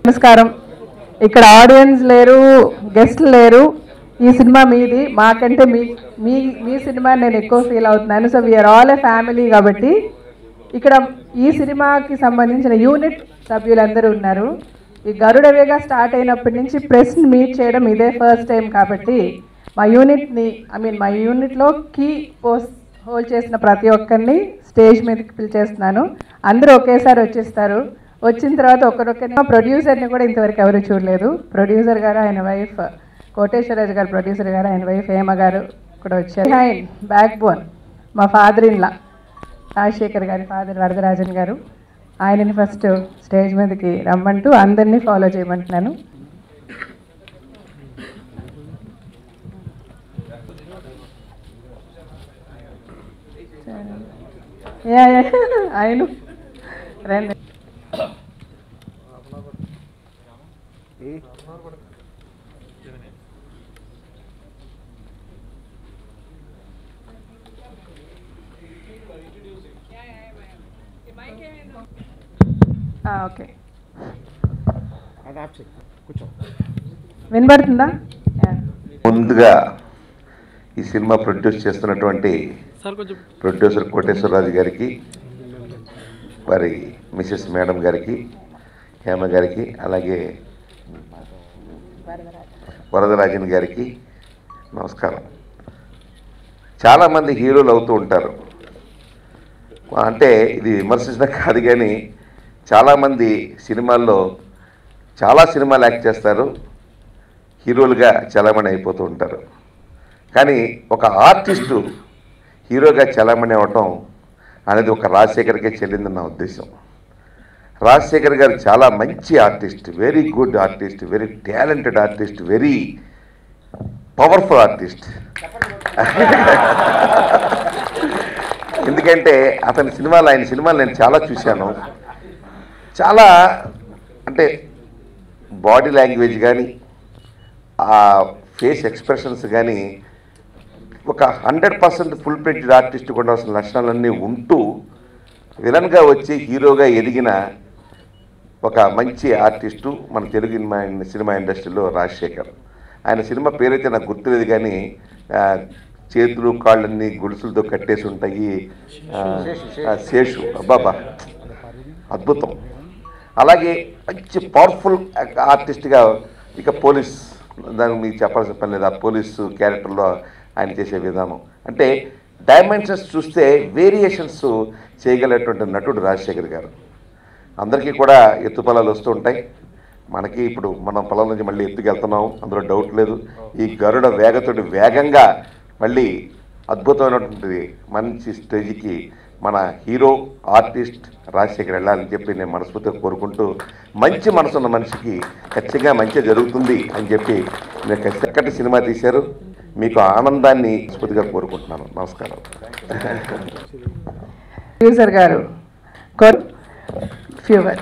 నమస్కారం ఇక్కడ ఆడియన్స్ లేరు గెస్ట్లు లేరు ఈ సినిమా మీది మాకంటే మీ మీ మీ సినిమా నేను ఎక్కువ ఫీల్ అవుతున్నాను so we're all a family కాబట్టి ఇక్కడ ఈ సినిమాకి సంబంధించిన యూనిట్ సభ్యులందరూ ఉన్నారు ఈ గరుడ వేగ స్టార్ట్ అయినప్పటి నుంచి ప్రెస్ని మీట్ చేయడం ఇదే ఫస్ట్ టైం కాబట్టి మా యూనిట్ని ఐ మీన్ మా యూనిట్లో కీ పోస్ట్ హోల్డ్ చేసిన ప్రతి ఒక్కరిని స్టేజ్ మీదకి పిలిచేస్తున్నాను అందరూ ఒకేసారి వచ్చేస్తారు వచ్చిన తర్వాత ఒకరొకరిని ప్రొడ్యూసర్ని కూడా ఇంతవరకు ఎవరు చూడలేదు ప్రొడ్యూసర్ గారు ఆయన వైఫ్ కోటేశ్వరరాజు గారు ప్రొడ్యూసర్ గారు ఆయన వైఫ్ హేమ గారు కూడా వచ్చారు హ్యాండ్ బ్యాక్ బోన్ మా ఫాదర్ ఇన్లా రాజశేఖర్ గారి ఫాదర్ వరదరాజన్ గారు ఆయనని ఫస్ట్ స్టేజ్ మీదకి రమ్మంటూ అందరినీ ఫాలో చేయమంటున్నాను యా యా ఆయన రండి ఆ, ఓకే వినబడుతుందా యా. ముందుగా ఈ సినిమా ప్రొడ్యూస్ చేస్తున్నటువంటి ప్రొడ్యూసర్ కోటేశ్వరరాజు గారికి వారి మిసెస్ మేడం గారికి హేమ గారికి అలాగే వరదరాజన్ గారికి నమస్కారం చాలామంది హీరోలు అవుతూ ఉంటారు అంటే ఇది విమర్శించడం కాదు కానీ చాలామంది సినిమాల్లో చాలా సినిమాలు యాక్ట్ చేస్తారు హీరోలుగా చలామణి అయిపోతూ ఉంటారు కానీ ఒక ఆర్టిస్టు హీరోగా చలామణి అవటం అనేది ఒక రాజశేఖర్కే చెల్లిందని నా ఉద్దేశం రాజశేఖర్ గారు చాలా మంచి artist very good artist very talented artist very powerful artist ఎందుకంటే అతని సినిమాలు ఆయన సినిమాలు నేను చాలా చూశాను చాలా అంటే బాడీ లాంగ్వేజ్ కానీ ఆ ఫేస్ ఎక్స్ప్రెషన్స్ కానీ ఒక hundred percent full fledged artist ఉండాల్సిన లక్షణాలన్నీ ఉంటూ విలన్గా వచ్చి హీరోగా ఎదిగిన ఒక మంచి ఆర్టిస్టు మన తెలుగు సినిమా సినిమా ఇండస్ట్రీలో రాజశేఖర్ ఆయన సినిమా పేరైతే నాకు గుర్తులేదు కానీ ఆ, చేతులు కాళ్ళన్నీ గొలుసులతో కట్టేసి ఉంటాయి ఆ, ఆ, శేషు అబ్బాబా అద్భుతం అలాగే మంచి పవర్ఫుల్ ఆర్టిస్ట్గా ఇక పోలీస్ దానికి మీకు చెప్పాల్సిన పని లేదు ఆ పోలీసు క్యారెక్టర్లో ఆయన చేసే విధానం అంటే డైమెన్షన్స్ చూస్తే వేరియేషన్స్ చేయగలిగేటువంటి నటుడు రాజశేఖర్ గారు అందరికీ కూడా ఎత్తు పొలాలు వస్తూ ఉంటాయి మనకి ఇప్పుడు మనం పొలం నుంచి మళ్ళీ ఎత్తుకెళ్తున్నాం అందులో డౌట్ లేదు ఈ గరుడ వేగతోటి వేగంగా మళ్ళీ అద్భుతమైనటువంటి మంచి స్టేజ్కి మన హీరో ఆర్టిస్ట్ రాజశేఖర్ వెళ్ళాలని చెప్పి నేను మనస్ఫూర్తిగా కోరుకుంటూ మంచి మనసున్న మనిషికి ఖచ్చితంగా మంచి జరుగుతుంది అని చెప్పి నేను చక్కటి సినిమా తీశారు మీకు ఆనందాన్ని స్ఫూర్తిగా కోరుకుంటున్నాను నమస్కారం ప్రొడ్యూసర్ గారు కోర్ ఫ్యూవర్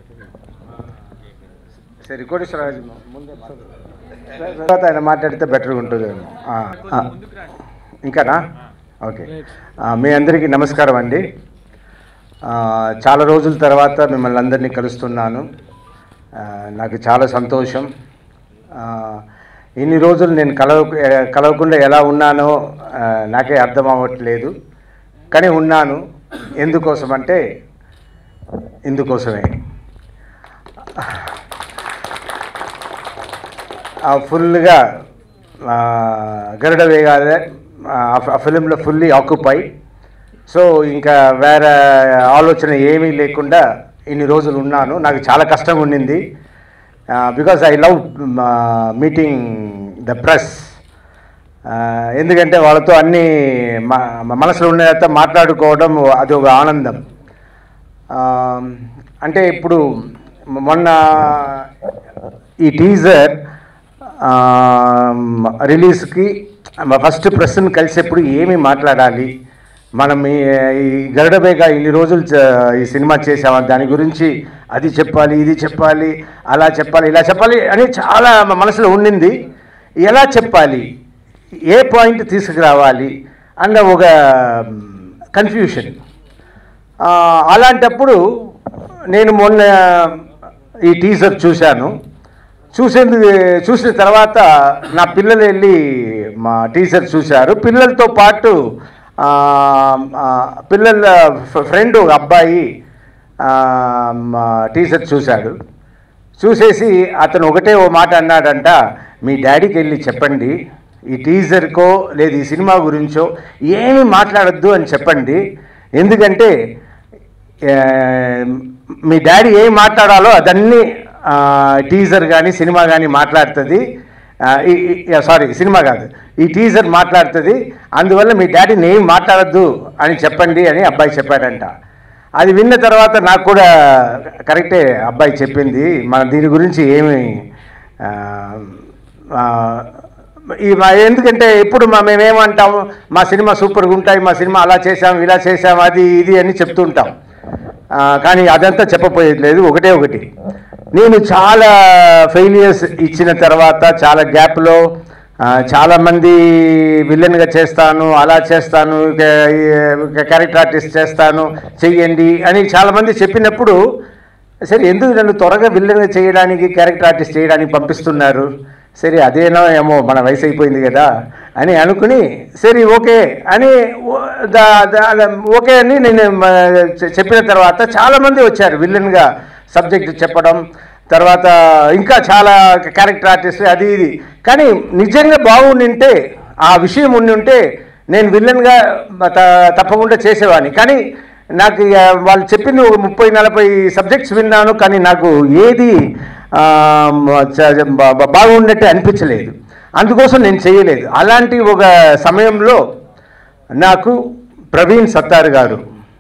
సరే కోటేశ్వరరాజు ముందే తర్వాత ఆయన మాట్లాడితే బెటర్గా ఉంటుందేమో ఆ, ఆ. ఇంకానా ఓకే ఆ, మీ అందరికీ నమస్కారం అండి ఆ, చాలా రోజుల తర్వాత మిమ్మల్ని అందరినీ కలుస్తున్నాను ఆ, నాకు చాలా సంతోషం ఆ, ఇన్ని రోజులు నేను కలవ కలవకుండా ఎలా ఉన్నానో ఆ, నాకే అర్థం అవ్వట్లేదు కానీ ఉన్నాను ఎందుకోసం అంటే ఇందుకోసమే ఆ ఫుల్గా ఆ, గరుడ వేగాలే ఆ ఫిలింలో ఫుల్లీ ఆక్యుపై సో ఇంకా వేరే ఆలోచన ఏమీ లేకుండా ఇన్ని రోజులు ఉన్నాను నాకు చాలా కష్టంగా ఉండింది because I love meeting the press ఎందుకంటే వాళ్ళతో అన్నీ మ- మనసులో ఉన్నదంతా మాట్లాడుకోవడం అది ఒక ఆనందం ఆ, అంటే ఇప్పుడు మొన్న ఈ టీజర్ రిలీజ్కి ఫస్ట్ ప్రెస్ని కలిసేప్పుడు ఏమి మాట్లాడాలి మనం ఈ ఈ గరుడబేగా ఇన్ని రోజులు చ- ఈ సినిమా చేసామా దాని గురించి అది చెప్పాలి ఇది చెప్పాలి అలా చెప్పాలి ఇలా చెప్పాలి అని చాలా మా మనసులో ఉండింది ఎలా చెప్పాలి ఏ పాయింట్ తీసుకురావాలి అన్న ఒక కన్ఫ్యూషన్ ఆ, అలాంటప్పుడు నేను మొన్న ఈ టీజర్ చూశాను చూసేందుకు చూసిన తర్వాత నా పిల్లలు వెళ్ళి మా టీచర్ చూశారు పిల్లలతో పాటు ఆ, ఆ, పిల్లల ఫ్రెండ్ ఒక అబ్బాయి ఆ, మా టీచర్ చూశాడు చూసేసి అతను ఒకటే ఓ మాట అన్నాడంట మీ డాడీకి వెళ్ళి చెప్పండి ఈ టీజర్కో లేదు ఈ సినిమా గురించో ఏమీ మాట్లాడొద్దు అని చెప్పండి ఎందుకంటే ఆ, మీ డాడీ ఏం మాట్లాడాలో అదన్నీ ఆ, టీజర్ కానీ సినిమా కానీ మాట్లాడుతుంది సారీ సినిమా కాదు ఈ టీజర్ మాట్లాడుతుంది అందువల్ల మీ డాడీని ఏం మాట్లాడద్దు అని చెప్పండి అని అబ్బాయి చెప్పాడంట అది విన్న తర్వాత నాకు కూడా కరెక్టే అబ్బాయి చెప్పింది మన దీని గురించి ఏమి ఆ, ఆ, ఈ మా ఎందుకంటే ఇప్పుడు మా మేమేమంటాం మా సినిమా సూపర్గా ఉంటాయి మా సినిమా అలా చేసాం ఇలా చేసాం అది ఇది అని చెప్తుంటాం ఆ, కానీ అదంతా చెప్పపోయేది లేదు ఒకటే ఒకటి నేను చాలా ఫెయిలియర్స్ ఇచ్చిన తర్వాత చాలా గ్యాప్లో చాలామంది విలన్గా చేస్తాను అలా చేస్తాను క్యారెక్టర్ ఆర్టిస్ట్ చేస్తాను చెయ్యండి అని చాలామంది చెప్పినప్పుడు సరే ఎందుకు నన్ను త్వరగా విలన్గా చేయడానికి క్యారెక్టర్ ఆర్టిస్ట్ చేయడానికి పంపిస్తున్నారు సరే అదేనో ఏమో మన వయసు అయిపోయింది కదా అని అనుకుని సరే ఓకే అని ఓ- దా- దా- దా- ఓకే అని నేను మ- చె- చెప్పిన తర్వాత చాలామంది వచ్చారు విలన్గా సబ్జెక్ట్ చెప్పడం తర్వాత ఇంకా చాలా క్యారెక్టర్ ఆర్టిస్ట్ అది ఇది కానీ నిజంగా బాగుండింటే ఆ విషయం ఉండి ఉంటే నేను విలన్గా త- తప్పకుండా చేసేవాడిని కానీ నాకు ఇక వాళ్ళు చెప్పింది ఒక ముప్పై నలభై సబ్జెక్ట్స్ విన్నాను కానీ నాకు ఏది ఆ, చ- బా- బా- బాగున్నట్టు అనిపించలేదు అందుకోసం నేను చేయలేదు అలాంటి ఒక సమయంలో నాకు ప్రవీణ్ సత్తార్ గారు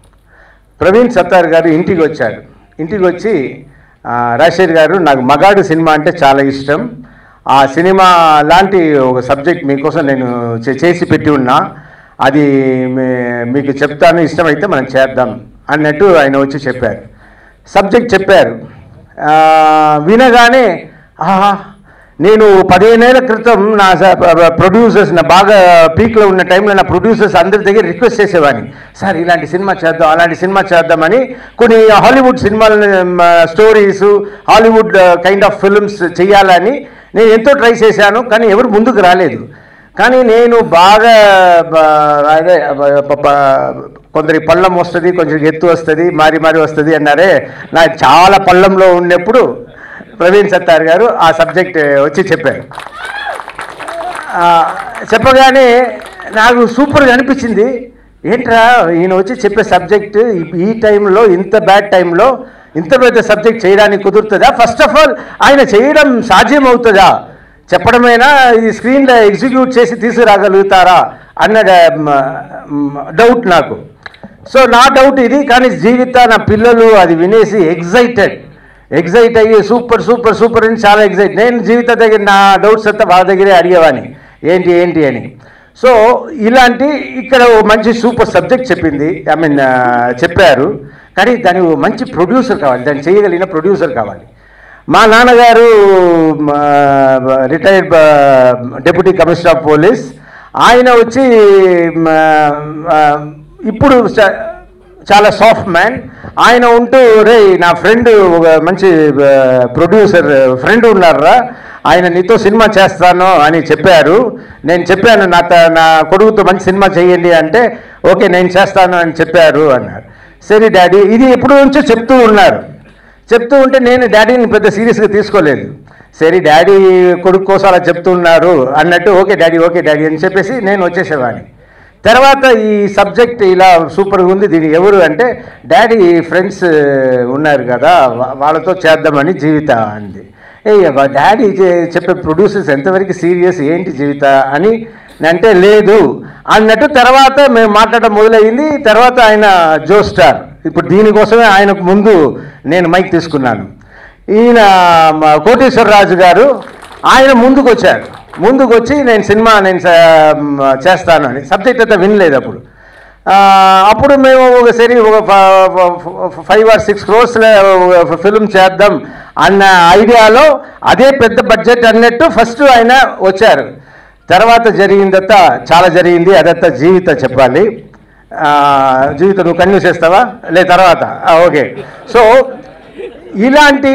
ప్రవీణ్ సత్తార్ గారు ఇంటికి వచ్చారు ఇంటికి వచ్చి ఆ, రాజశేఖర్ గారు నాకు మగాడు సినిమా అంటే చాలా ఇష్టం ఆ సినిమా లాంటి ఒక సబ్జెక్ట్ మీకోసం నేను చే- చేసి పెట్టి ఉన్నా అది మీ- మీకు చెప్తాను ఇష్టమైతే మనం చేద్దాం అన్నట్టు ఆయన వచ్చి చెప్పారు సబ్జెక్ట్ చెప్పారు ఆ, వినగానే ఆహా నేను పదిహేనేళ్ల క్రితం నా ప్రొడ్యూసర్స్ నా బాగా పీక్లో ఉన్న టైంలో నా ప్రొడ్యూసర్స్ అందరి దగ్గర రిక్వెస్ట్ చేసేవాడిని సార్ ఇలాంటి సినిమా చేద్దాం అలాంటి సినిమా చేద్దామని కొన్ని హాలీవుడ్ సినిమాల stories Hollywood kind of films చేయాలని నేను ఎంతో ట్రై చేశాను కానీ ఎవరు ముందుకు రాలేదు కానీ నేను బాగా బ- అదే బ- ప- ప- కొందరి పళ్ళం వస్తుంది కొంచెం ఎత్తు వస్తుంది మారి మారి వస్తుంది అన్నారే నాకు చాలా పళ్ళంలో ఉన్నప్పుడు ప్రవీణ్ సత్తార్ గారు ఆ సబ్జెక్ట్ వచ్చి చెప్పారు ఆ, చెప్పగానే నాకు సూపర్గా అనిపించింది ఏంట్రా ఈయన వచ్చి చెప్పే సబ్జెక్ట్ ఈ టైంలో ఇంత బ్యాడ్ టైంలో ఇంత పెద్ద సబ్జెక్ట్ చేయడానికి కుదురుతుందా ఫస్ట్ ఆఫ్ ఆల్ ఆయన చేయడం సాధ్యం అవుతుందా చెప్పడమేనా ఇది స్క్రీన్లో ఎగ్జిక్యూట్ చేసి తీసుకురాగలుగుతారా అన్న డౌట్ నాకు సో నా డౌట్ ఇది కానీ జీవిత నా పిల్లలు అది వినేసి ఎగ్జైటెడ్ ఎగ్జైట్ అయ్యి సూపర్ సూపర్ సూపర్ అని చాలా ఎగ్జైట్ నేను జీవిత దగ్గర నా డౌట్స్ అంతా వాళ్ళ దగ్గరే అడిగేవాని ఏంటి ఏంటి అని సో ఇలాంటి ఇక్కడ ఓ మంచి సూపర్ సబ్జెక్ట్ చెప్పింది ఐ మీన్ చెప్పారు కానీ దాని ఓ మంచి ప్రొడ్యూసర్ కావాలి దాన్ని చేయగలిగిన ప్రొడ్యూసర్ కావాలి మా నాన్నగారు retired deputy commissioner of police ఆయన వచ్చి మ, ఆ, ఇప్పుడు చ- చాలా సాఫ్ట్ మ్యాన్ ఆయన ఉంటూ రే నా ఫ్రెండ్ ఒక మంచి ప్రొడ్యూసర్ ఫ్రెండ్ ఉన్నారా ఆయన నీతో సినిమా చేస్తాను అని చెప్పారు నేను చెప్పాను నా త- నా కొడుకుతో మంచి సినిమా చేయండి అంటే ఓకే నేను చేస్తాను అని చెప్పారు అన్నారు సరే డాడీ ఇది ఎప్పుడు నుంచో చెప్తూ ఉన్నారు చెప్తూ ఉంటే నేను డాడీని పెద్ద సీరియస్గా తీసుకోలేదు సరే డాడీ కొడుకు కోసం అలా చెప్తున్నారు అన్నట్టు ఓకే డాడీ ఓకే డాడీ అని చెప్పేసి నేను వచ్చేసేవాడిని తర్వాత ఈ సబ్జెక్ట్ ఇలా సూపర్గా ఉంది దీని ఎవరు అంటే డాడీ ఫ్రెండ్స్ ఉన్నారు కదా వా- వాళ్ళతో చేద్దామని జీవిత అంది ఏ డాడీ చే- చెప్పే ప్రొడ్యూసర్స్ ఎంతవరకు సీరియస్ ఏంటి జీవిత అని అంటే లేదు అన్నట్టు తర్వాత మేము మాట్లాడడం మొదలైంది తర్వాత ఆయన జో స్టార్ ఇప్పుడు దీనికోసమే ఆయనకు ముందు నేను మైక్ తీసుకున్నాను ఈయన మా కోటేశ్వరరాజు గారు ఆయన ముందుకు వచ్చారు ముందుకు వచ్చి నేను సినిమా నేను స- మ, చేస్తాను అని సబ్జెక్ట్ అయితే వినలేదు అప్పుడు ఆ, అప్పుడు మేము ఒక సరి ఒక five or six crores film చేద్దాం అన్న ఐడియాలో అదే పెద్ద బడ్జెట్ అన్నట్టు ఫస్ట్ ఆయన వచ్చారు తర్వాత జరిగిందంతా చాలా జరిగింది అదంతా జీవిత చెప్పాలి ఆ, జీవితం నువ్వు కన్యూ చేస్తావా లే తర్వాత ఆ, ఓకే సో ఇలాంటి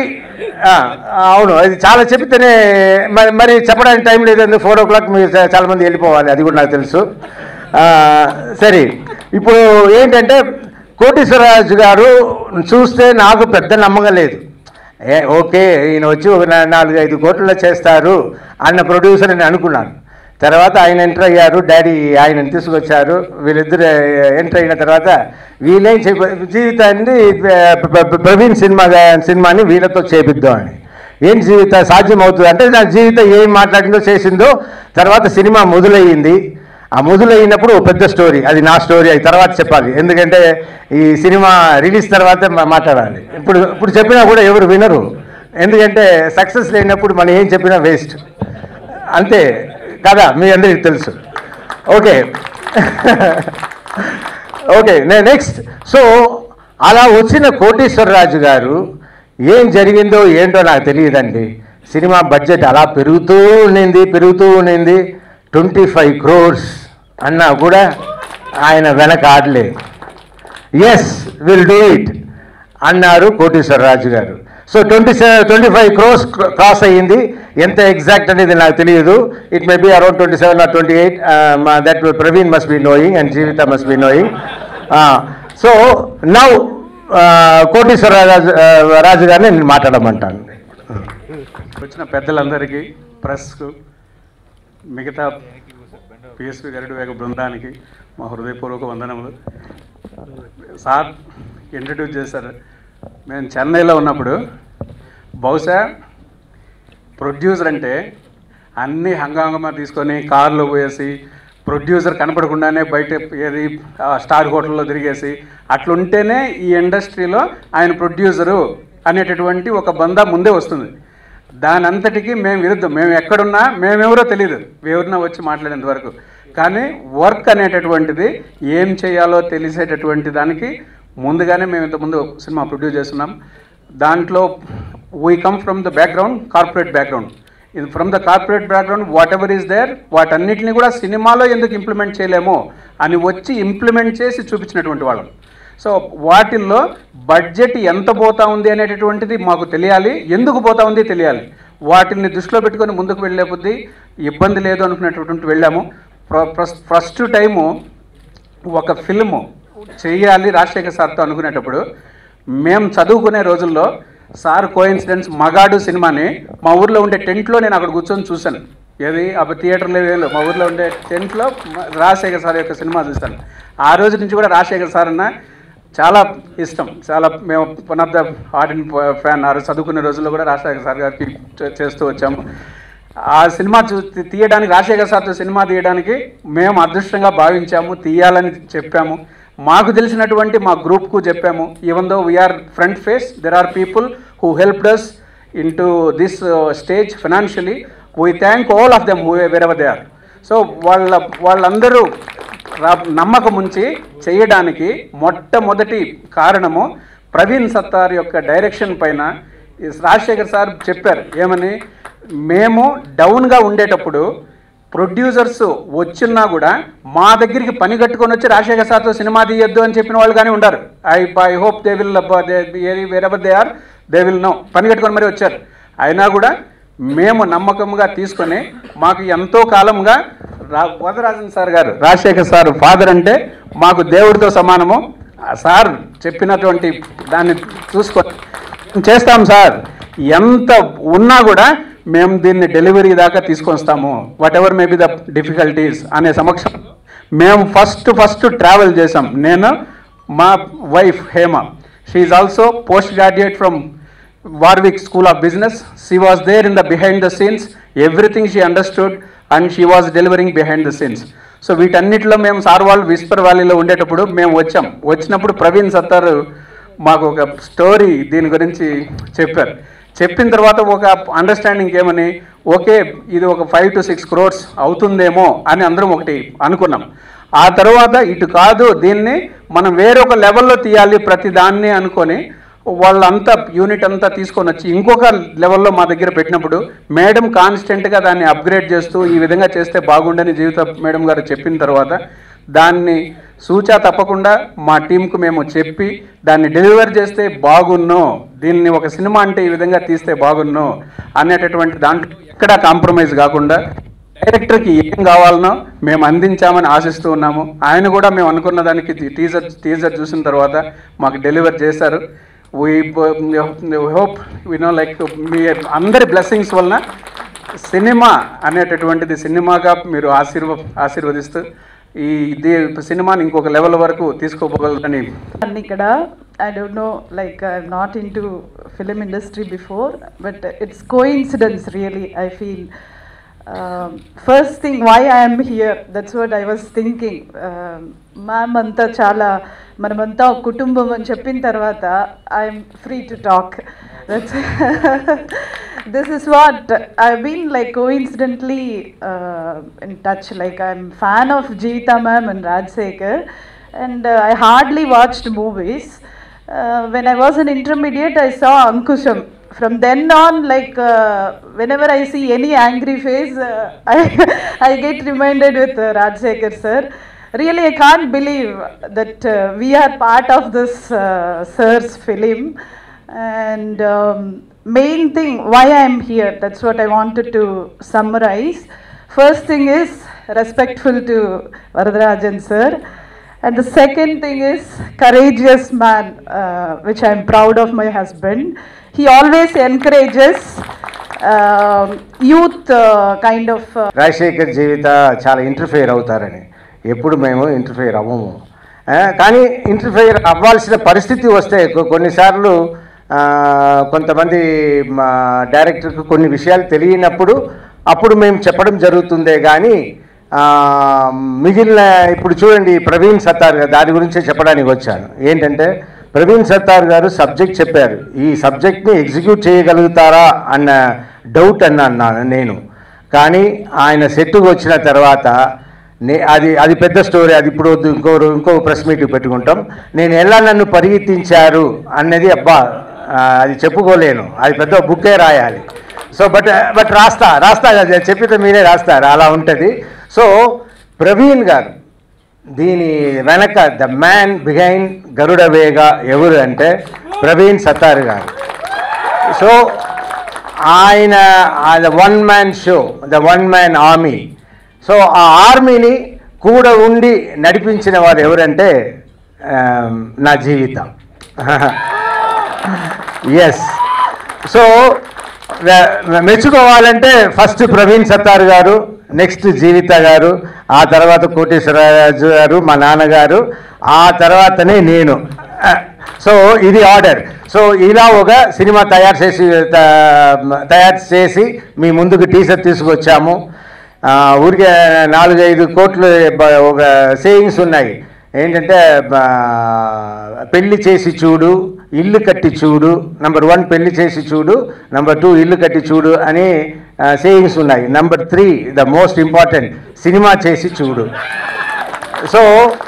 ఆ, అవును అది చాలా చెప్తేనే మరి మరి చెప్పడానికి టైం లేదండి ఫోర్ ఓ క్లాక్ మీరు చా- చాలా మంది వెళ్ళిపోవాలి అది కూడా నాకు తెలుసు ఆ, సరే ఇప్పుడు ఏంటంటే కోటేశ్వరరాజు గారు చూస్తే నాకు పెద్ద నమ్మకం లేదు ఏ ఓకే ఈయన వచ్చి ఒక నా- నాలుగు ఐదు కోట్లలో చేస్తారు అన్న ప్రొడ్యూసర్ అని అనుకున్నాను తర్వాత ఆయన ఎంటర్ అయ్యారు డాడీ ఆయన తీసుకొచ్చారు వీళ్ళిద్దరు ఎంటర్ అయిన తర్వాత వీళ్ళేం చెప్ప జీవితాన్ని ప్ర- ప్ర- ప్రవీణ్ సినిమా గా- సినిమాని వీళ్ళతో చేపిద్దాం అని ఏం జీవిత సాధ్యం అవుతుంది అంటే నా జీవితం ఏం మాట్లాడిందో చేసిందో తర్వాత సినిమా మొదలయ్యింది ఆ మొదలైనప్పుడు ఓ పెద్ద స్టోరీ అది నా స్టోరీ అది తర్వాత చెప్పాలి ఎందుకంటే ఈ సినిమా రిలీజ్ తర్వాతే మా- మాట్లాడాలి ఇప్పుడు ఇప్పుడు చెప్పినా కూడా ఎవరు వినరు ఎందుకంటే సక్సెస్ లేనప్పుడు మనం ఏం చెప్పినా వేస్ట్ అంతే కదా మీ అందరికి తెలుసు ఓకే ఓకే నేను నెక్స్ట్ సో అలా వచ్చిన కోటేశ్వరరాజు గారు ఏం జరిగిందో ఏంటో నాకు తెలియదండి సినిమా బడ్జెట్ అలా పెరుగుతూ ఉండింది పెరుగుతూ ఉండింది ట్వంటీ ఫైవ్ క్రోర్స్ అన్నా కూడా ఆయన వెనక ఆడలేదు ఎస్ విల్ డూ ఇట్ అన్నారు కోటేశ్వరరాజు గారు so twenty seven twenty five crores cross అయ్యింది ఎంత ఎగ్జాక్ట్ అనేది నాకు తెలియదు it may be around twenty seven or twenty eight that Praveen must be knowing and Jeevitha must be knowing so now Koteswararaju Raju గారిని నేను మాట్లాడమంటాను వచ్చిన పెద్దలందరికీ ప్రెస్కు మిగతా పిఎస్పి గరుడు వేగ బృందానికి మా హృదయపూర్వక వందనములు సార్ ఇంట్రడ్యూస్ చేశారు మేము చెన్నైలో ఉన్నప్పుడు బహుశా ప్రొడ్యూసర్ అంటే అన్ని హంగామా తీసుకొని కార్లో పోయేసి ప్రొడ్యూసర్ కనపడకుండానే బయట ఏది ఆ స్టార్ హోటల్లో తిరిగేసి అట్లుంటేనే ఈ ఇండస్ట్రీలో ఆయన ప్రొడ్యూసరు అనేటటువంటి ఒక బందా ముందే వస్తుంది దాని అంతటికి మేము విరుద్ధం మేము ఎక్కడున్నా మేమెవరో తెలియదు ఎవరినా వచ్చి మాట్లాడేంత వరకు కానీ వర్క్ అనేటటువంటిది ఏం చేయాలో తెలిసేటటువంటి దానికి ముందుగానే మేము ఇంతకుముందు ఒక సినిమా ప్రొడ్యూస్ చేస్తున్నాం దాంట్లో we come from the background corporate background ఇది from the corporate background whatever is there వాటన్నిటిని కూడా సినిమాలో ఎందుకు ఇంప్లిమెంట్ చేయలేమో అని వచ్చి ఇంప్లిమెంట్ చేసి చూపించినటువంటి వాళ్ళం సో వాటిల్లో బడ్జెట్ ఎంత పోతా ఉంది అనేటటువంటిది మాకు తెలియాలి ఎందుకు పోతా ఉంది తెలియాలి వాటిని దృష్టిలో పెట్టుకొని ముందుకు వెళ్ళే బుద్ధి ఇబ్బంది లేదు అనుకునేటటువంటి వెళ్ళాము ఫస్ట్ టైము ఒక ఫిల్ము చేయాలి రాజశేఖర్ సార్తో అనుకునేటప్పుడు మేము చదువుకునే రోజుల్లో సార్ కోయిన్సిడెన్స్ మగాడు సినిమాని మా ఊర్లో ఉండే టెంట్లో నేను అక్కడ కూర్చొని చూశాను ఏది అప్పుడు థియేటర్లో ఏం మా ఊర్లో ఉండే టెంట్లో మ- రాజశేఖర్ సార్ యొక్క సినిమా చూశాను ఆ రోజు నుంచి కూడా రాజశేఖర్ సార్ అన్న చాలా ఇష్టం చాలా మేము one of the ardent fan ఆ రోజు చదువుకునే రోజుల్లో కూడా రాజశేఖర్ సార్ గారికి చే- చేస్తూ వచ్చాము ఆ సినిమా చూ తీ- తీయడానికి రాజశేఖర్ సార్తో సినిమా తీయడానికి మేము అదృష్టంగా భావించాము తీయాలని చెప్పాము మాకు తెలిసినటువంటి మా గ్రూప్కు చెప్పాము even though we're front face there are people who helped us into this stage financially we thank all of them who wherever they are so వాళ్ళ వాళ్ళందరూ రా- నమ్మకం ఉంచి చేయడానికి మొట్టమొదటి కారణము ప్రవీణ్ సత్తార్ యొక్క డైరెక్షన్ పైన ఈ రాజశేఖర్ సార్ చెప్పారు ఏమని మేము డౌన్గా ఉండేటప్పుడు ప్రొడ్యూసర్స్ వచ్చినా కూడా మా దగ్గరికి పని కట్టుకొని వచ్చి రాజశేఖర్ సార్తో సినిమా తీయొద్దు అని చెప్పిన వాళ్ళు కానీ ఉండారు I I hope they will wherever they are they will know పని కట్టుకొని మరి వచ్చారు అయినా కూడా మేము నమ్మకంగా తీసుకొని మాకు ఎంతో కాలంగా రా వదరాజన్ సార్ గారు రాజశేఖర్ సార్ ఫాదర్ అంటే మాకు దేవుడితో సమానము ఆ సార్ చెప్పినటువంటి దాన్ని చూసుకొని చేస్తాం సార్ ఎంత ఉన్నా కూడా మేము దీన్ని డెలివరీ దాకా తీసుకొస్తాము whatever may be the difficulties అనే సమక్షం మేము ఫస్ట్ ఫస్ట్ ట్రావెల్ చేసాం నేను మా wife Hema she also post graduate from Warwick School of Business. She was there in the behind the scenes. Everything she understood and she was delivering behind the scenes. So వీటన్నిటిలో మేము sir వాళ్ళు Whisper వ్యాలీలో ఉండేటప్పుడు మేము వచ్చాం వచ్చినప్పుడు ప్రవీణ్ సత్తారు మాకు ఒక స్టోరీ దీని గురించి చెప్పారు చెప్పిన తర్వాత ఒక అండర్స్టాండింగ్ ఏమని ఓకే ఇది ఒక ఫైవ్ టు సిక్స్ క్రోర్స్ అవుతుందేమో అని అందరం ఒకటి అనుకున్నాం ఆ తర్వాత ఇటు కాదు దీన్ని మనం వేరొక లెవెల్లో తీయాలి ప్రతి దాన్ని అనుకొని వాళ్ళంతా యూనిట్ అంతా తీసుకొని వచ్చి ఇంకొక లెవెల్లో మా దగ్గర పెట్టినప్పుడు మేడం కాన్స్టెంట్గా దాన్ని అప్గ్రేడ్ చేస్తూ ఈ విధంగా చేస్తే బాగుండని జీవిత మేడం గారు చెప్పిన తర్వాత దాన్ని సూచా తప్పకుండా మా టీంకు మేము చెప్పి దాన్ని డెలివర్ చేస్తే బాగున్ను దీన్ని ఒక సినిమా అంటే ఈ విధంగా తీస్తే బాగున్ను అనేటటువంటి దాంట్లో ఎక్కడ కాంప్రమైజ్ కాకుండా డైరెక్టర్కి ఏం కావాలనో మేము అందించామని ఆశిస్తూ ఉన్నాము ఆయన కూడా మేము అనుకున్న దానికి టీజర్ టీజర్ చూసిన తర్వాత మాకు డెలివర్ చేశారు వీ హోప్ నో లైక్ మీ అందరి బ్లెస్సింగ్స్ వలన సినిమా అనేటటువంటిది సినిమాగా మీరు ఆశీర్వ ఆశీర్వదిస్తూ ఈ ఇది సినిమాని ఇంకొక లెవెల్ వరకు తీసుకోపోగలరని And ఇక్కడ I don't know, like I'm not into film industry before, but it's coincidence really, I feel. Um, first thing, why I am here, that's what I was thinking. Ma'am అంతా చాలా మనమంతా ఒక కుటుంబం అని చెప్పిన తర్వాత I'm free to talk this is what I've been like coincidentally uh, in touch. Like I'm fan of Jeeta ma'am and Rajsekhar, and uh, I hardly watched movies. Uh, when I was an intermediate, I saw Ankusham. From then on, like uh, whenever I see any angry face, uh, I I get reminded with uh, Rajsekhar sir. Really, I can't believe that uh, we are part of this uh, sir's film. And um, main thing, why I am here, that's what I wanted to summarize. First thing is respectful to Varadarajan sir. And the second thing is courageous man, uh, which I am proud of my husband. He always encourages um youth uh, kind of uh, Rajasekhar Jeevitha చాలా interfere అవుతారని ఎప్పుడు మేము ఇంటర్ఫెయిర్ అవ్వము ఆ, కానీ ఇంటర్ఫెయిర్ అవ్వాల్సిన పరిస్థితి వస్తే కొ- కొన్నిసార్లు ఆ, కొంతమంది మా డైరెక్టర్కి కొన్ని విషయాలు తెలియనప్పుడు అప్పుడు మేము చెప్పడం జరుగుతుందే కానీ ఆ, మిగిలిన ఇప్పుడు చూడండి ప్రవీణ్ సత్తార్ గారు దాని గురించే చెప్పడానికి వచ్చాను ఏంటంటే ప్రవీణ్ సత్తార్ గారు సబ్జెక్ట్ చెప్పారు ఈ సబ్జెక్ట్ని ఎగ్జిక్యూట్ చేయగలుగుతారా అన్న డౌట్ అన్నాను నేను కానీ ఆయన సెట్టుకు వచ్చిన తర్వాత నే అది అది పెద్ద స్టోరీ అది ఇప్పుడు వద్దు ఇంకో రో- ఇంకో ప్రెస్ మీట్ పెట్టుకుంటాం నేను ఎలా నన్ను పరిగెత్తించారు అన్నది అబ్బా ఆ, అది చెప్పుకోలేను అది పెద్ద బుక్కే రాయాలి సో బట్ బట్ రాస్తా రాస్తా కదా చెప్పితే మీరే రాస్తారు అలా ఉంటుంది సో ప్రవీణ్ గారు దీని వెనక ద మ్యాన్ బిహైండ్ గరుడ వేగ ఎవరు అంటే ప్రవీణ్ సత్తార్ గారు సో ఆయన the one man show the one man army so ఆ ఆర్మీని కూడా ఉండి నడిపించిన వారు ఎవరంటే ఆ, నా జీవితం ఎస్ సో మెచ్చుకోవాలంటే ఫస్ట్ ప్రవీణ్ సత్తార్ గారు నెక్స్ట్ జీవిత గారు ఆ తర్వాత కోటేశ్వరరాజు గారు మా నాన్నగారు ఆ తర్వాతనే నేను సో ఇది ఆర్డర్ సో ఇలా ఒక సినిమా తయారు చేసి త- తయారు చేసి మీ ముందుకు టీషర్ట్ తీసుకొచ్చాము ఆ, ఊరికే నాలుగైదు కోట్లు బ- ఒక సేయింగ్స్ ఉన్నాయి ఏంటంటే బ- పెళ్లి చేసి చూడు ఇల్లు కట్టి చూడు నంబర్ వన్ పెళ్లి చేసి చూడు నంబర్ టూ ఇల్లు కట్టి చూడు అని సేయింగ్స్ ఉన్నాయి number three the most important cinema చేసి చూడు సో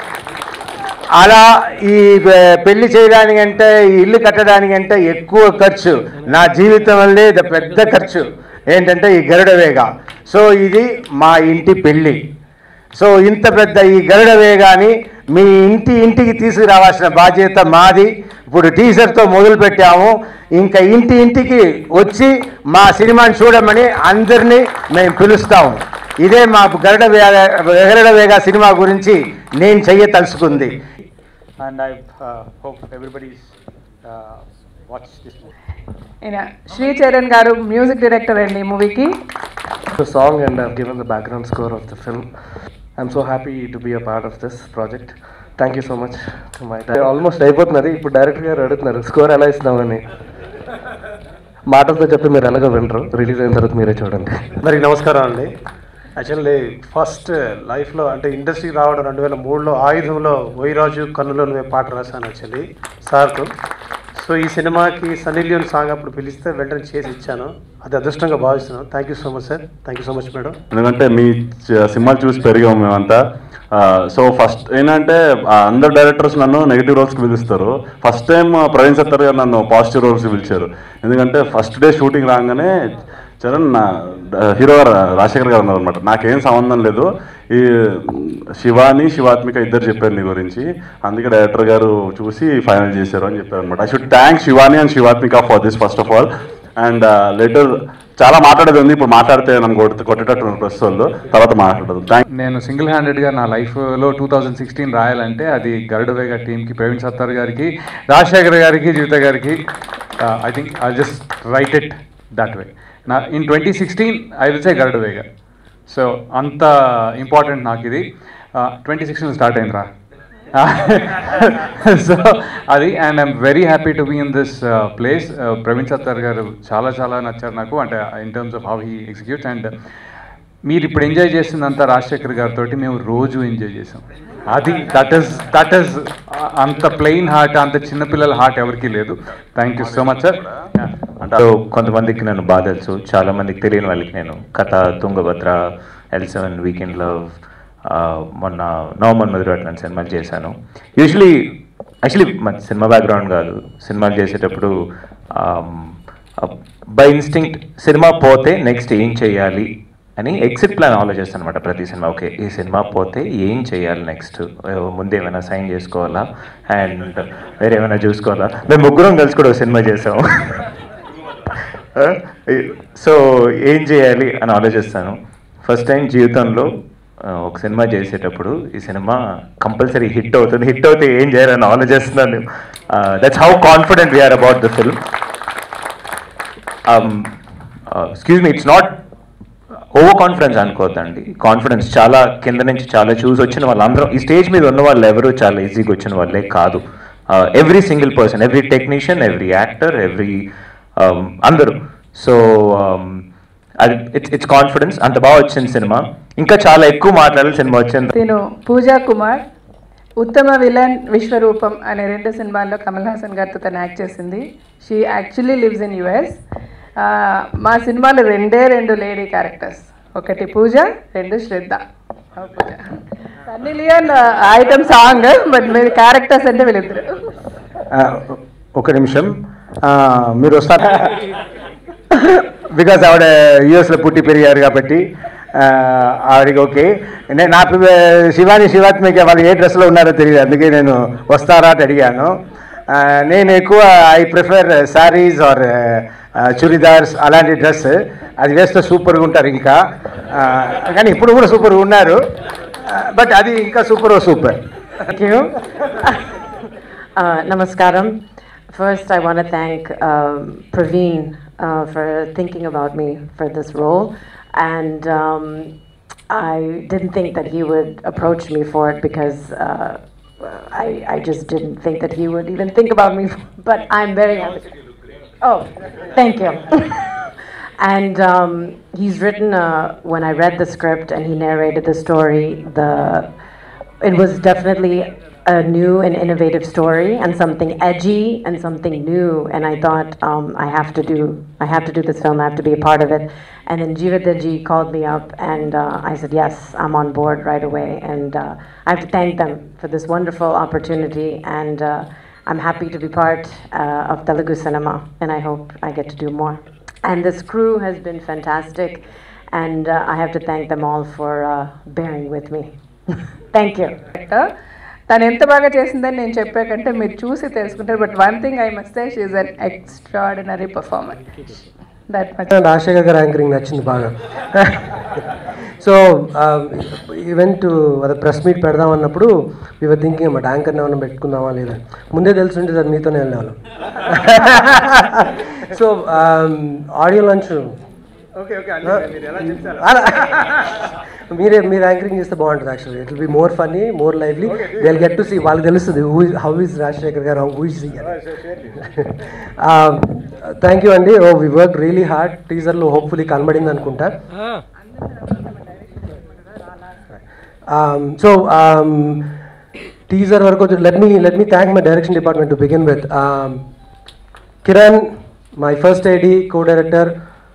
అలా ఈ పె- పెళ్లి చేయడానికంటే ఈ ఇల్లు కట్టడానికంటే ఎక్కువ ఖర్చు నా జీవితం వల్లే ద పెద్ద ఖర్చు ఏంటంటే ఈ గరుడ వేగ సో ఇది మా ఇంటి పెళ్ళి సో ఇంత పెద్ద ఈ గరుడ వేగాని మీ ఇంటి ఇంటికి తీసుకురావాల్సిన బాధ్యత మాది ఇప్పుడు టీజర్తో మొదలు పెట్టాము ఇంకా ఇంటి ఇంటికి వచ్చి మా సినిమాని చూడమని అందరినీ మేము పిలుస్తాము ఇదే మా గరుడ వేగ గరుడ వేగ సినిమా గురించి నేను చెయ్యతలుచుకుంది and I uh, hope everybody's uh, watched this movie. ఈయన శ్రీ చరణ్ గారు మ్యూజిక్ డైరెక్టర్ అండి ఈ మూవీకి the song and I've given the background score of the film. I'm so happy to be a part of this project. Thank you so much my almost అయిపోతున్నది ఇప్పుడు director గారు అడుగుతున్నారు score ఎలా ఇస్తామని మాటలతో చెప్తే మీరు ఎలాగో వినరు రిలీజ్ అయిన తర్వాత మీరే చూడండి అందరికి నమస్కారం అండి యాక్చువల్లీ ఫస్ట్ లైఫ్లో అంటే ఇండస్ట్రీ రావడం రెండు వేల మూడులో ఆయుధంలో వైరాజు కన్నులో నువ్వే పాట రాశాను యాక్చువల్లీ సార్కు సో ఈ సినిమాకి సన్నీ లియోన్ సాంగ్ అప్పుడు పిలిస్తే వెంటనే చేసి ఇచ్చాను అది అదృష్టంగా భావిస్తున్నాను thank you so much sir thank you so much madam ఎందుకంటే మీ చ- సినిమాలు చూసి పెరిగాము మేమంతా సో ఫస్ట్ ఏంటంటే ఆ, అందరు డైరెక్టర్స్ నన్ను నెగిటివ్ రోల్స్కి పిలుస్తారు ఫస్ట్ టైం ప్రవీణ్ సత్తర్ గారు నన్ను పాజిటివ్ రోల్స్కి పిలిచారు ఎందుకంటే ఫస్ట్ డే షూటింగ్ రాగానే చరణ్ నా హీరో గారు రాజశేఖర్ గారు ఉన్నారు అనమాట నాకేం సంబంధం లేదు ఈ శివాని శివాత్మిక ఇద్దరు చెప్పారు నీ గురించి అందుకే డైరెక్టర్ గారు చూసి ఫైనల్ చేశారు అని చెప్పారు అనమాట I should thank Shivani and Shivatmika for this first of all and letter చాలా మాట్లాడేది ఉంది ఇప్పుడు మాట్లాడితే నన్ను కొట్టు కొట్టేటట్టు ప్రస్తుతాల్లో తర్వాత మాట్లాడదు థ్యాంక్ నేను సింగిల్ హ్యాండెడ్గా నా లైఫ్లో టూ థౌజండ్ సిక్స్టీన్ రాయాలంటే అది గరుడవేగ టీంకి ప్రవీణ్ సత్తార్ గారికి రాజశేఖర్ గారికి జీవిత గారికి I think I just write it that way నా in twenty sixteen I will say Garudavega so అంత ఇంపార్టెంట్ నాకు ఇది ట్వంటీ సిక్స్టీన్ స్టార్ట్ అయిందిరా సో అది and I'm very happy to be in this place Praveen Sattar గారు చాలా చాలా నచ్చారు నాకు అంటే in terms of how he executes and మీరు ఇప్పుడు ఎంజాయ్ చేసిందంతా రాజశేఖర్ గారితో మేము రోజు ఎంజాయ్ చేసాం అది దట్ ఈస్ దట్ ఈస్ అంత ప్లెయిన్ హార్ట్ అంత చిన్నపిల్లల హార్ట్ ఎవరికీ లేదు thank you so much sir అంటే సో కొంతమందికి నన్ను బాగా తెలుసు చాలా మందికి తెలియని వాళ్ళకి నేను కథ Tungabhadra L seven weekend love మొన్న నవంబర్ మధుర అట్లాంటి సినిమాలు చేశాను యూజువలీ యాక్చువల్లీ మన సినిమా బ్యాక్గ్రౌండ్ కాదు సినిమాలు చేసేటప్పుడు బై ఇన్స్టింక్ట్ సినిమా పోతే నెక్స్ట్ ఏం చేయాలి అని ఎగ్జిట్ ప్లాన్ ఆలోచిస్తాను అనమాట ప్రతి సినిమా ఓకే ఈ సినిమా పోతే ఏం చేయాలి నెక్స్ట్ ముందు ఏమైనా సైన్ చేసుకోవాలా అండ్ వేరే ఏమైనా చూసుకోవాలా మేము ముగ్గురం కలిసి కూడా ఒక సినిమా చేసాము సో ఏం చేయాలి అని ఆలోచిస్తాను ఫస్ట్ టైం జీవితంలో ఆ, ఒక సినిమా చేసేటప్పుడు ఈ సినిమా కంపల్సరీ హిట్ అవుతుంది హిట్ అవుతే ఏం చేయాలని ఆలోచిస్తున్నాను that's how confident we're about the film excuse me it's not over confidence అనుకోవద్దండి కాన్ఫిడెన్స్ చాలా కింద నుంచి చాలా చూసి వచ్చిన వాళ్ళందరం ఈ స్టేజ్ మీద ఉన్న వాళ్ళు ఎవరు చాలా ఈజీగా వచ్చిన వాళ్ళే కాదు every single person every technician every actor every అందరూ సో అది ఇట్స్ ఇట్స్ కాన్ఫిడెన్స్ అంత బాగా వచ్చింది సినిమా ఇంకా చాలా ఎక్కువ మాట్లాడాలి సినిమా వచ్చింది తిను పూజా కుమార్ ఉత్తమ విలన్ విశ్వరూపం అనే రెండు సినిమాల్లో కమల్ హాసన్ గారితో తను యాక్ట్ చేసింది she actually lives in US మా సినిమాలో రెండే రెండు లేడీ క్యారెక్టర్స్ ఒకటి పూజ రెండు శ్రద్ధ ఆ Pooja Sunny Leone item song but మీరు క్యారెక్టర్స్ అంటే వీళ్ళిద్దరు ఆ, ఒక నిమిషం ఆ, మీరు వస్తారా బికాస్ ఆవిడ యూఎస్లో పుట్టి పెరిగారు కాబట్టి ఆ, ఆవిడకి ఓకే నేను నా పి- శివాని శివాత్మిక వాళ్ళు ఏ డ్రెస్లో ఉన్నారో తెలియదు అందుకే నేను వస్తారా అని అడిగాను ఆ, నేను ఎక్కువ I prefer saris or churidars అలాంటి డ్రెస్ అది వేస్తే సూపర్గా ఉంటారు ఇంకా ఆ, కానీ ఇప్పుడు కూడా సూపర్గా ఉన్నారు బట్ అది ఇంకా super super Thank you. uh, namaskaram. First, I want to thank um, Praveen uh, for thinking about me for this role. And um, I didn't think that he would approach me for it because uh, I, I just didn't think that he would even think about me. But I'm very happy. Oh, thank you. and um, he's written, uh, when I read the script and he narrated the story, the it was definitely a new and innovative story and something edgy and something new and i thought um, i have to do i have to do this film i have to be a part of it and then Jeevadaji called me up and uh, i said yes i'm on board right away and uh, i have to thank them for this wonderful opportunity and uh, i'm happy to be part uh, of telugu cinema and i hope i get to do more and this crew has been fantastic and uh, i have to thank them all for uh, bearing with me thank you తను ఎంత బాగా చేసిందని నేను చెప్పే కంటే మీరు చూసి తెలుసుకుంటారు but one thing I must say she's an extraordinary performer that much Rajasekhar గారి యాంకరింగ్ నచ్చింది బాగా సో ఈవెంట్ అదే ప్రెస్ మీట్ పెడదాం అన్నప్పుడు ఇవర్ థింకింగ్ అన్నమాట యాంకర్ని ఏమైనా పెట్టుకుందామా లేదా ముందే తెలుసుంటే సార్ మీతోనే వెళ్ళేవాళ్ళం so audio launch okay okay అలా మీరే మీరు యాంకరింగ్ చేస్తే బాగుంటుంది actually it will be more funny more lively they get to see వాళ్ళకి తెలుస్తుంది హూ హౌ ఇస్ రాజశేఖర్ గారు హౌ ఇస్ థ్యాంక్ యూ అండి oh we work really hard టీజర్లో హోప్ఫుల్లీ కనబడింది అనుకుంటా సో టీజర్ వరకు let me let me thank my direction department to begin with Kiran my first ID co director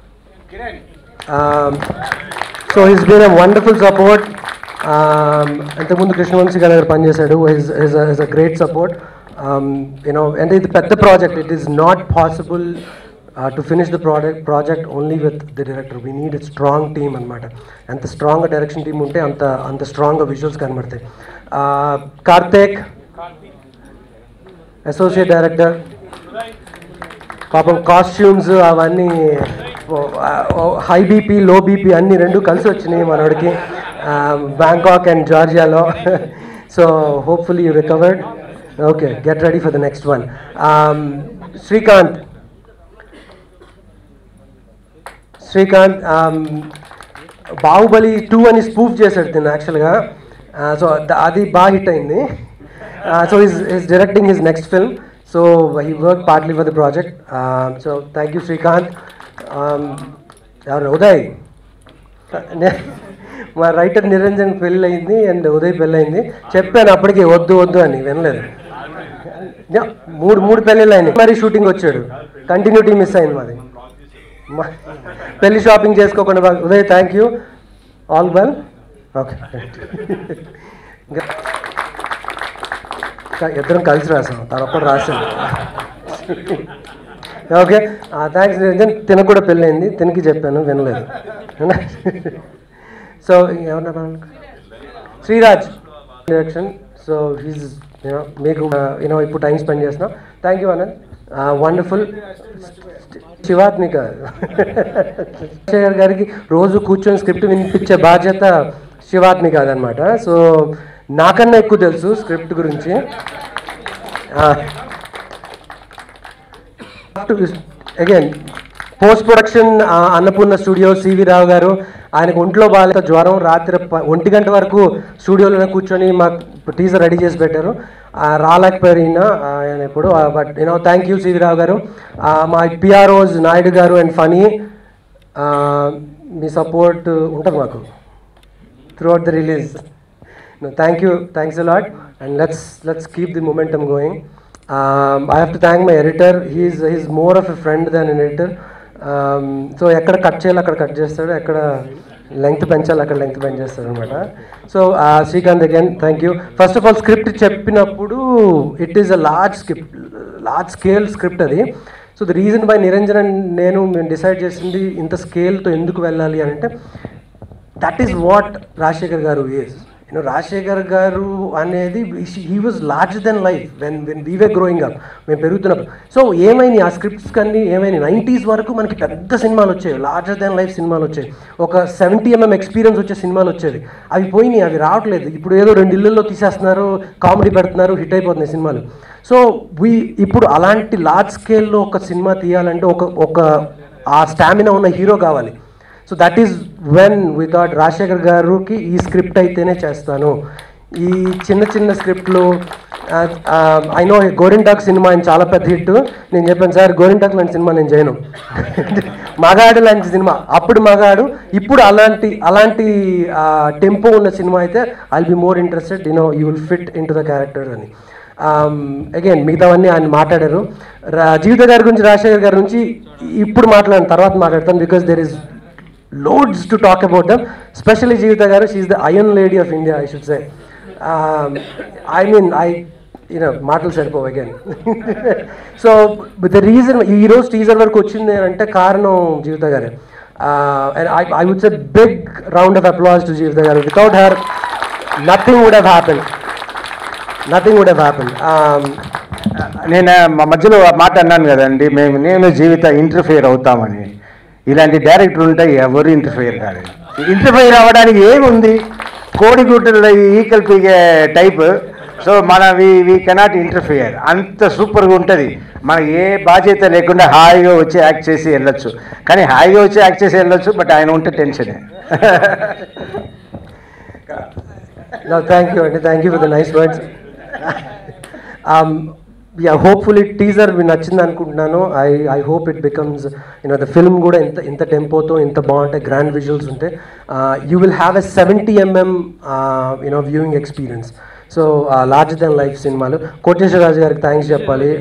so he's been a wonderful support ఇంతకుముందు కృష్ణవంశీ గారి దగ్గర పనిచేశాడు he's he's a great support you know అంటే ఇది పెద్ద project it is not possible to finish the product project only with the director we need strong team అనమాట ఎంత strong direction team ఉంటే అంత అంత స్ట్రాంగ్గా విజువల్స్ కనబడతాయి కార్తేక్ అసోసియేట్ డైరెక్టర్ పాపం కాస్ట్యూమ్స్ అవన్నీ హై బీపీ లో బీపీ అన్ని రెండు కలిసి వచ్చినాయి మనోడికి బ్యాంకాక్ అండ్ జార్జియాలో so hopefully you recovered okay get ready for the next one Srikanth Srikanth Baahubali two అని స్పూఫ్ చేశాడు తిను యాక్చువల్గా సో అది బాగా హిట్ అయింది so is is directing his next film so he work partly for the project so thank you Srikanth ఎవరు ఉదయ్ నే- మా రైటర్ నిరంజన్ పెళ్ళి అయింది అండ్ ఉదయ్ పెళ్ళి అయింది చెప్పాను అప్పటికి వద్దు వద్దు అని వినలేదు యా, మూడు మూడు పెళ్ళిళ్ళు అయినాయి మరి షూటింగ్ వచ్చాడు కంటిన్యూటీ మిస్ అయింది మాది మా- పెళ్లి షాపింగ్ చేసుకోకుండా బాగా- Uday thank you all well okay ఇంకా ఇంకా ఇద్దరం కలిసి రాసాం తను ఒక్కడు రాసాడు ఓకే థ్యాంక్స్ నిరంజన్ తినకు కూడా పెళ్ళైంది తినకి చెప్పాను వినలేదు సో ఎవరన్నా Sriraj direction so he's you know మీకు యూనో ఇప్పుడు టైం స్పెండ్ చేస్తున్నాం thank you Anant wonderful Shivathmika Sekhar గారికి రోజు కూర్చొని స్క్రిప్ట్ వినిపించే బాధ్యత శివాత్మిక అదనమాట సో నాకన్నా ఎక్కువ తెలుసు స్క్రిప్ట్ గురించి again post production Annapurna studio CV Rao గారు ఆయనకు ఒంట్లో బాగాలేక జ్వరం రాత్రి ప- ఒంటి గంట వరకు స్టూడియోలోనే కూర్చొని మాకు టీజర్ రెడీ చేసి పెట్టారు ఆ, రాలేకపోయారు ఈయన ఆయన ఇప్పుడు but you know thank you CV Rao గారు ఆ, మా పిఆర్ఓస్ నాయుడు గారు అండ్ ఫనీ మీ సపోర్ట్ ఉంటుంది మాకు throughout the release. No, thank you, thanks a lot, and let's let's keep the momentum going. Um, I have to thank my editor. He's he's more of a friend than an editor. Um, so ఎక్కడ cut చేయాలి అక్కడ cut చేస్తాడు ఎక్కడ length పెంచాలి అక్కడ length పెంచేస్తాడు అనమాట so Srikanth again thank you first of all script చెప్పినప్పుడు it is a large script large scale script అది so the reason by Niranjan and నేను మేము డిసైడ్ చేసింది ఇంత స్కేల్తో ఎందుకు వెళ్ళాలి అని అంటే దట్ ఈస్ వాట్ రాజశేఖర్ గారు ఈస్ యూనో రాజశేఖర్ గారు అనేది he was large then life when when we were growing up మేము పెరుగుతున్నప్పుడు సో ఏమైంది ఆ స్క్రిప్ట్స్ కన్నీ ఏమైంది నైంటీస్ వరకు మనకి పెద్ద సినిమాలు వచ్చాయి లార్జర్ దెన్ లైఫ్ సినిమాలు వచ్చాయి ఒక సెవెంటీ ఎంఎం ఎక్స్పీరియన్స్ వచ్చే సినిమాలు వచ్చేవి అవి పోయినాయి అవి రావట్లేదు ఇప్పుడు ఏదో రెండు ఇళ్ళల్లో తీసేస్తున్నారు కామెడీ పెడుతున్నారు హిట్ అయిపోతున్నాయి సినిమాలు సో వీ ఇప్పుడు అలాంటి లార్జ్ స్కేల్లో ఒక సినిమా తీయాలంటే ఒక ఒక ఆ స్టామినా ఉన్న హీరో కావాలి so that is when we thought Rajasekhar గారికి ఈ స్క్రిప్ట్ అయితేనే చేస్తాను ఈ చిన్న చిన్న స్క్రిప్ట్లు ఐ నో గోరింటాక్ సినిమా ఆయన చాలా పెద్ద హిట్ నేను చెప్పాను సార్ గోరింటాక్ లాంటి సినిమా నేను చేయను మగాడు లాంటి సినిమా అప్పుడు మగాడు ఇప్పుడు అలాంటి అలాంటి టెంపో ఉన్న సినిమా అయితే I'll be more interested you know you will fit in to the character అని అగైన్ మిగతావన్నీ ఆయన మాట్లాడారు రా- జీవిత గారి గురించి రాజశేఖర్ గారి నుంచి ఇప్పుడు మాట్లాడిన తర్వాత మాట్లాడతాను because there is loads to talk about them specially Jeevitha గారు she's the iron lady of India I should say I mean I you know మాటలు సరిపోవు అగైన్ సో ద రీజన్ ఈ రోజు టీజర్ వరకు వచ్చింది అంటే కారణం జీవిత గారే and I I would say big round of applause to Jeevitha గారు without her nothing would have happen nothing would have happen నేను మా మధ్యలో ఆ మాట అన్నాను కదండి మేము నేను జీవిత ఇంటర్ఫియర్ అవుతామని ఇలాంటి డైరెక్టర్ ఉంటే ఎవరు ఇంటర్ఫియర్ కాదు ఇంటర్ఫియర్ అవ్వడానికి ఏముంది కోడిగుడ్డల ఈకల్ పీగే టైప్ సో మన వి వీ కెనాట్ ఇంటర్ఫియర్ అంత సూపర్గా ఉంటుంది మనకి ఏ బాధ్యత లేకుండా హాయిగా వచ్చి యాక్ట్ చేసి వెళ్ళొచ్చు కానీ హాయిగా వచ్చి యాక్ట్ చేసి వెళ్ళొచ్చు బట్ ఆయన ఉంటే టెన్షనే No, thank you, Andy. Thank you for the nice words. um, yeah, hopefully teaser మీ నచ్చింది అనుకుంటున్నాను I I hope it becomes you know the film కూడా ఇంత ఇంత టెంపోతో ఇంత బాగుంటాయి గ్రాండ్ విజువల్స్ ఉంటాయి you will have a seventy MM you know viewing experience so large then life సినిమాలు కోటేశ్వర రాజు గారికి థ్యాంక్స్ చెప్పాలి